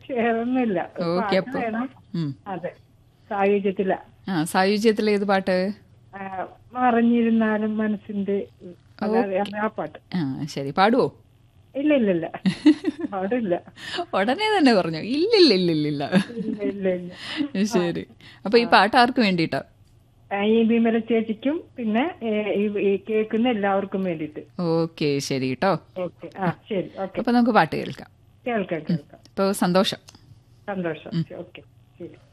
ചേർന്നില്ല okay പാട്ട് അപ്പൊ വേണം ഉം. അതെ സായുജ്യത്തില ആ സായുജ്യത്തിലെ ഏത് പാട്ട് മറിഞ്ഞിരുന്നാലും മനസ്സിന്റെ അതായത് ആ പാട്ട് ആ ശരി പാടുവോ ഇല്ല ഇല്ല ഇല്ല പാടില്ല ഉടനെ തന്നെ പറഞ്ഞു ഇല്ലില്ലില്ലില്ല ഇല്ല ഇല്ല ഇല്ല ശരി അപ്പൊ ഈ പാട്ട് ആർക്ക് വേണ്ടിയിട്ടാ ആ, ഈ വിമല ചേച്ചിക്കും പിന്നെ ഏ, ഈ- ഈ കേൾക്കുന്ന എല്ലാവർക്കും വേണ്ടിയിട്ട് ഓക്കെ ശരി കേട്ടോ ഓക്കെ ആ ശരി ഓക്കെ അപ്പൊ നമുക്ക് പാട്ട് കേൾക്കാം കേൾക്കാം കേൾക്കാം ഇപ്പൊ സന്തോഷം സന്തോഷം ഓക്കെ ശരി